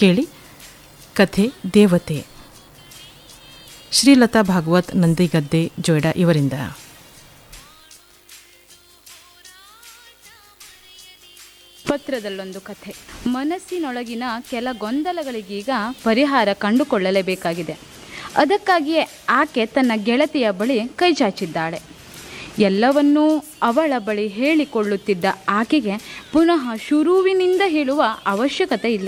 ಕೇಳಿ ಕಥೆ ದೇವತೆ ಶ್ರೀಲತಾ ಭಾಗವತ್ ನಂದಿಗದ್ದೆ ಜೋಯ್ಡಾ ಇವರಿಂದ ಪತ್ರದಲ್ಲೊಂದು ಕಥೆ ಮನಸ್ಸಿನೊಳಗಿನ ಕೆಲ ಗೊಂದಲಗಳಿಗೀಗ ಪರಿಹಾರ ಕಂಡುಕೊಳ್ಳಲೇಬೇಕಾಗಿದೆ ಅದಕ್ಕಾಗಿಯೇ ಆಕೆ ತನ್ನ ಗೆಳತಿಯ ಬಳಿ ಕೈಚಾಚಿದ್ದಾಳೆ ಎಲ್ಲವನ್ನೂ ಅವಳ ಬಳಿ ಹೇಳಿಕೊಳ್ಳುತ್ತಿದ್ದ ಆಕೆಗೆ ಪುನಃ ಶುರುವಿನಿಂದ ಹೇಳುವ ಅವಶ್ಯಕತೆ ಇಲ್ಲ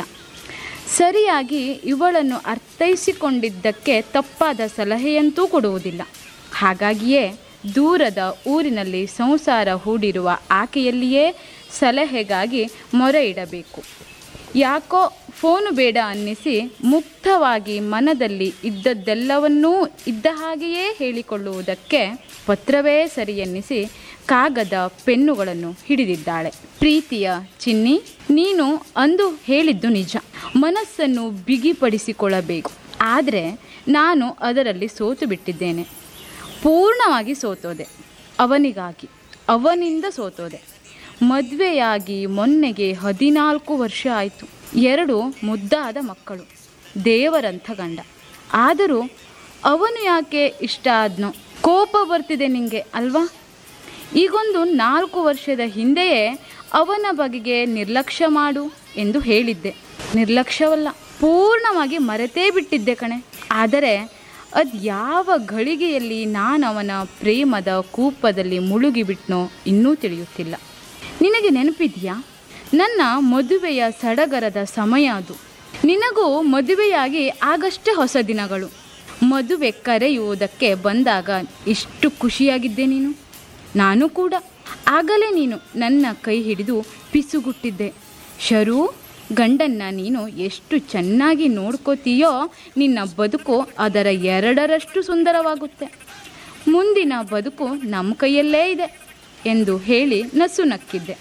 ಸರಿಯಾಗಿ ಇವಳನ್ನು ಅರ್ಥೈಸಿಕೊಂಡಿದ್ದಕ್ಕೆ ತಪ್ಪಾದ ಸಲಹೆಯಂತೂ ಕೊಡುವುದಿಲ್ಲ ಹಾಗಾಗಿಯೇ ದೂರದ ಊರಿನಲ್ಲಿ ಸಂಸಾರ ಹೂಡಿರುವ ಆಕೆಯಲ್ಲಿಯೇ ಸಲಹೆಗಾಗಿ ಮೊರೆ ಇಡಬೇಕು ಯಾಕೋ ಫೋನು ಬೇಡ ಅನ್ನಿಸಿ ಮುಕ್ತವಾಗಿ ಮನದಲ್ಲಿ ಇದ್ದದ್ದೆಲ್ಲವನ್ನೂ ಇದ್ದ ಹಾಗೆಯೇ ಹೇಳಿಕೊಳ್ಳುವುದಕ್ಕೆ ಪತ್ರವೇ ಸರಿ ಎನ್ನಿಸಿ ಕಾಗದ ಪೆನ್ನುಗಳನ್ನು ಹಿಡಿದಿದ್ದಾಳೆ ಪ್ರೀತಿಯ ಚಿನ್ನಿ ನೀನು ಅಂದು ಹೇಳಿದ್ದು ನಿಜ ಮನಸ್ಸನ್ನು ಬಿಗಿಪಡಿಸಿಕೊಳ್ಳಬೇಕು ಆದರೆ ನಾನು ಅದರಲ್ಲಿ ಸೋತು ಬಿಟ್ಟಿದ್ದೇನೆ ಪೂರ್ಣವಾಗಿ ಸೋತೋದೆ ಅವನಿಗಾಗಿ ಅವನಿಂದ ಸೋತೋದೆ ಮದುವೆಯಾಗಿ ಮೊನ್ನೆಗೆ ಹದಿನಾಲ್ಕು ವರ್ಷ ಆಯಿತು ಎರಡು ಮುದ್ದಾದ ಮಕ್ಕಳು ದೇವರಂಥ ಗಂಡ ಆದರೂ ಅವನು ಯಾಕೆ ಇಷ್ಟ ಆದ್ನೋ ಕೋಪ ಬರ್ತಿದೆ ನಿಂಗೆ ಅಲ್ವಾ ಈಗೊಂದು ನಾಲ್ಕು ವರ್ಷದ ಹಿಂದೆಯೇ ಅವನ ಬಗೆಗೆ ನಿರ್ಲಕ್ಷ್ಯ ಮಾಡು ಎಂದು ಹೇಳಿದ್ದೆ ನಿರ್ಲಕ್ಷ್ಯವಲ್ಲ ಪೂರ್ಣವಾಗಿ ಮರೆತೇ ಬಿಟ್ಟಿದ್ದೆ ಕಣೆ ಆದರೆ ಅದು ಯಾವ ಘಳಿಗೆಯಲ್ಲಿ ನಾನು ಅವನ ಪ್ರೇಮದ ಕೂಪದಲ್ಲಿ ಮುಳುಗಿಬಿಟ್ನೋ ಇನ್ನೂ ತಿಳಿಯುತ್ತಿಲ್ಲ ನಿನಗೆ ನೆನಪಿದೆಯಾ ನನ್ನ ಮದುವೆಯ ಸಡಗರದ ಸಮಯ ಅದು ನಿನಗೂ ಮದುವೆಯಾಗಿ ಆಗಷ್ಟೇ ಹೊಸ ದಿನಗಳು ಮದುವೆ ಕರೆಯುವುದಕ್ಕೆ ಬಂದಾಗ ಎಷ್ಟು ಖುಷಿಯಾಗಿದ್ದೆ ನೀನು ನಾನು ಕೂಡ ಆಗಲೇ ನೀನು ನನ್ನ ಕೈ ಹಿಡಿದು ಪಿಸುಗುಟ್ಟಿದ್ದೆ ಶರು ಗಂಡನ್ನ ನೀನು ಎಷ್ಟು ಚೆನ್ನಾಗಿ ನೋಡ್ಕೋತೀಯೋ ನಿನ್ನ ಬದುಕು ಅದರ ಎರಡರಷ್ಟು ಸುಂದರವಾಗುತ್ತೆ ಮುಂದಿನ ಬದುಕು ನಮ್ಮ ಕೈಯಲ್ಲೇ ಇದೆ ಎಂದು ಹೇಳಿ ನಸು ನಕ್ಕಿದ್ದೆ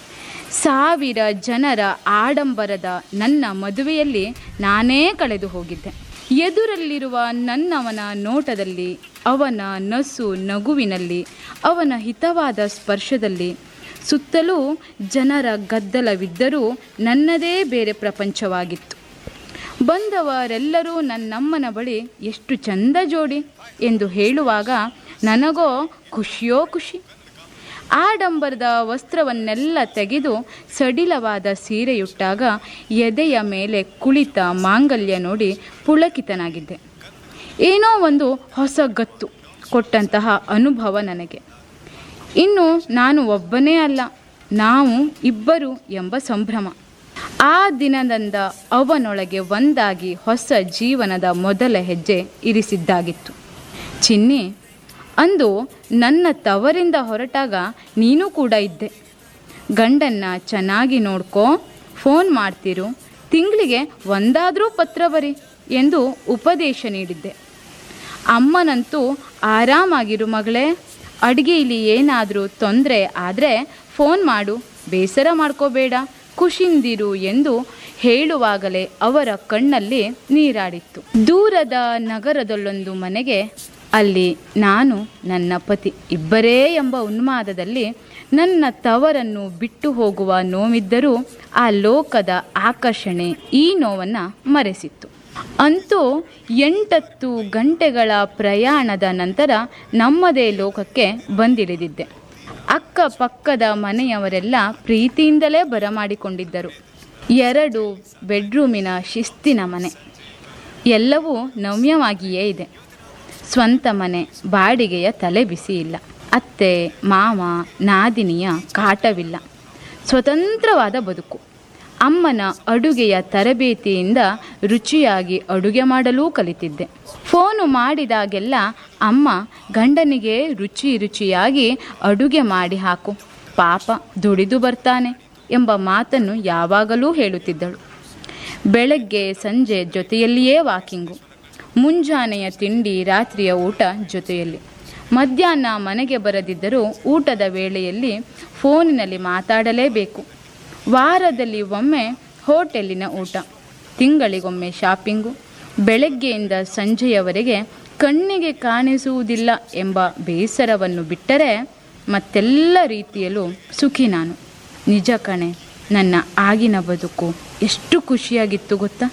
ಸಾವಿರ ಜನರ ಆಡಂಬರದ ನನ್ನ ಮದುವೆಯಲ್ಲಿ ನಾನೇ ಕಳೆದು ಹೋಗಿದ್ದೆ ಎದುರಲ್ಲಿರುವ ನನ್ನವನ ನೋಟದಲ್ಲಿ ಅವನ ನಸು ನಗುವಿನಲ್ಲಿ ಅವನ ಹಿತವಾದ ಸ್ಪರ್ಶದಲ್ಲಿ ಸುತ್ತಲೂ ಜನರ ಗದ್ದಲವಿದ್ದರೂ ನನ್ನದೇ ಬೇರೆ ಪ್ರಪಂಚವಾಗಿತ್ತು ಬಂದವರೆಲ್ಲರೂ ನನ್ನಮ್ಮನ ಬಳಿ ಎಷ್ಟು ಚಂದ ಜೋಡಿ ಎಂದು ಹೇಳುವಾಗ ನನಗೋ ಖುಷಿಯೋ ಖುಷಿ ಆಡಂಬರದ ವಸ್ತ್ರವನ್ನೆಲ್ಲ ತೆಗೆದು ಸಡಿಲವಾದ ಸೀರೆಯುಟ್ಟಾಗ ಎದೆಯ ಮೇಲೆ ಕುಳಿತ ಮಾಂಗಲ್ಯ ನೋಡಿ ಪುಳಕಿತನಾಗಿದ್ದೆ ಏನೋ ಒಂದು ಹೊಸ ಗತ್ತು ಕೊಟ್ಟಂತಹ ಅನುಭವ ನನಗೆ ಇನ್ನು ನಾನು ಒಬ್ಬನೇ ಅಲ್ಲ ನಾವು ಇಬ್ಬರು ಎಂಬ ಸಂಭ್ರಮ ಆ ದಿನದಿಂದ ಅವನೊಳಗೆ ಒಂದಾಗಿ ಹೊಸ ಜೀವನದ ಮೊದಲ ಹೆಜ್ಜೆ ಇರಿಸಿದ್ದಾಗಿತ್ತು ಚಿನ್ನಿ ಅಂದು ನನ್ನ ತವರಿಂದ ಹೊರಟಾಗ ನೀನು ಕೂಡ ಇದ್ದೆ ಗಂಡನ್ನ ಚೆನ್ನಾಗಿ ನೋಡ್ಕೋ ಫೋನ್ ಮಾಡ್ತಿರು ತಿಂಗಳಿಗೆ ಒಂದಾದರೂ ಪತ್ರ ಬರಿ ಎಂದು ಉಪದೇಶ ನೀಡಿದ್ದೆ ಅಮ್ಮನಂತೂ ಆರಾಮಾಗಿರು ಮಗಳೇ ಅಡುಗೆಯಲ್ಲಿ ಏನಾದರೂ ತೊಂದರೆ ಆದರೆ ಫೋನ್ ಮಾಡು ಬೇಸರ ಮಾಡ್ಕೋಬೇಡ ಖುಷಿಂದಿರು ಎಂದು ಹೇಳುವಾಗಲೇ ಅವರ ಕಣ್ಣಲ್ಲಿ ನೀರಾಡಿತ್ತು ದೂರದ ನಗರದಲ್ಲೊಂದು ಮನೆಗೆ ಅಲ್ಲಿ ನಾನು ನನ್ನ ಪತಿ ಇಬ್ಬರೇ ಎಂಬ ಉನ್ಮಾದದಲ್ಲಿ ನನ್ನ ತವರನ್ನು ಬಿಟ್ಟು ಹೋಗುವ ನೋವಿದ್ದರೂ ಆ ಲೋಕದ ಆಕರ್ಷಣೆ ಈ ನೋವನ್ನು ಮರೆಸಿತ್ತು ಅಂತೂ ಎಂಟತ್ತು ಗಂಟೆಗಳ ಪ್ರಯಾಣದ ನಂತರ ನಮ್ಮದೇ ಲೋಕಕ್ಕೆ ಬಂದಿಳಿದಿದ್ದೆ ಅಕ್ಕಪಕ್ಕದ ಮನೆಯವರೆಲ್ಲ ಪ್ರೀತಿಯಿಂದಲೇ ಬರಮಾಡಿಕೊಂಡಿದ್ದರು ಎರಡು ಬೆಡ್ರೂಮಿನ ಶಿಸ್ತಿನ ಮನೆ ಎಲ್ಲವೂ ನವ್ಯವಾಗಿಯೇ ಇದೆ ಸ್ವಂತ ಮನೆ ಬಾಡಿಗೆಯ ತಲೆ ಬಿಸಿ ಇಲ್ಲ ಅತ್ತೆ ಮಾವ ನಾದಿನಿಯ ಕಾಟವಿಲ್ಲ ಸ್ವತಂತ್ರವಾದ ಬದುಕು ಅಮ್ಮನ ಅಡುಗೆಯ ತರಬೇತಿಯಿಂದ ರುಚಿಯಾಗಿ ಅಡುಗೆ ಮಾಡಲೂ ಕಲಿತಿದ್ದೆ ಫೋನು ಮಾಡಿದಾಗೆಲ್ಲ ಅಮ್ಮ ಗಂಡನಿಗೆ ರುಚಿ ರುಚಿಯಾಗಿ ಅಡುಗೆ ಮಾಡಿ ಹಾಕು ಪಾಪ ದುಡಿದು ಬರ್ತಾನೆ ಎಂಬ ಮಾತನ್ನು ಯಾವಾಗಲೂ ಹೇಳುತ್ತಿದ್ದಳು ಬೆಳಗ್ಗೆ ಸಂಜೆ ಜೊತೆಯಲ್ಲಿಯೇ ವಾಕಿಂಗು ಮುಂಜಾನೆಯ ತಿಂಡಿ ರಾತ್ರಿಯ ಊಟ ಜೊತೆಯಲ್ಲಿ ಮಧ್ಯಾಹ್ನ ಮನೆಗೆ ಬರದಿದ್ದರೂ ಊಟದ ವೇಳೆಯಲ್ಲಿ ಫೋನಿನಲ್ಲಿ ಮಾತಾಡಲೇಬೇಕು ವಾರದಲ್ಲಿ ಒಮ್ಮೆ ಹೋಟೆಲಿನ ಊಟ ತಿಂಗಳಿಗೊಮ್ಮೆ ಶಾಪಿಂಗು ಬೆಳಗ್ಗೆಯಿಂದ ಸಂಜೆಯವರೆಗೆ ಕಣ್ಣಿಗೆ ಕಾಣಿಸುವುದಿಲ್ಲ ಎಂಬ ಬೇಸರವನ್ನು ಬಿಟ್ಟರೆ ಮತ್ತೆಲ್ಲ ರೀತಿಯಲ್ಲೂ ಸುಖಿ ನಾನು ನಿಜ ಕಣೆ ನನ್ನ ಆಗಿನ ಬದುಕು ಎಷ್ಟು ಖುಷಿಯಾಗಿತ್ತು ಗೊತ್ತಾ